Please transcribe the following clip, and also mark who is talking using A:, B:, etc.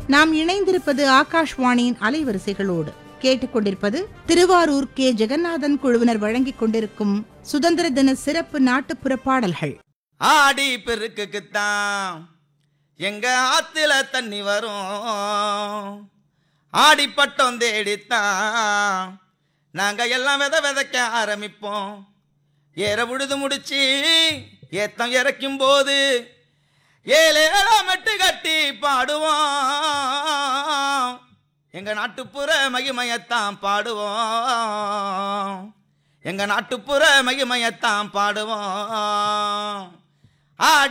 A: நாம் இணைந்திருப்பது ஆகாஷ்வாணியின் அலைவரிசைகளோடு கேட்டுக்கொண்டிருப்பது திருவாரூர் கே ஜெகநாதன் குழுவினர் வழங்கிக் கொண்டிருக்கும் சுதந்திர தின சிறப்பு நாட்டுப்புற பாடல்கள்
B: ஆடி பெருக்குக்குத்தான் எங்க ஆத்துல தண்ணி வரும் ஆடி பட்டம் தேடித்தான் நாங்க எல்லாம் வித விதைக்க ஆரம்பிப்போம் ஏற உழுது முடிச்சு ஏத்தம் இறக்கும் போது ஏழு மெட்டு கட்டி பாடுவோம் எங்க நாட்டுப்புற மகிமையத்தான் பாடுவோம் எங்க நாட்டுப்புற மகிமையத்தான் பாடுவோம் ஆடி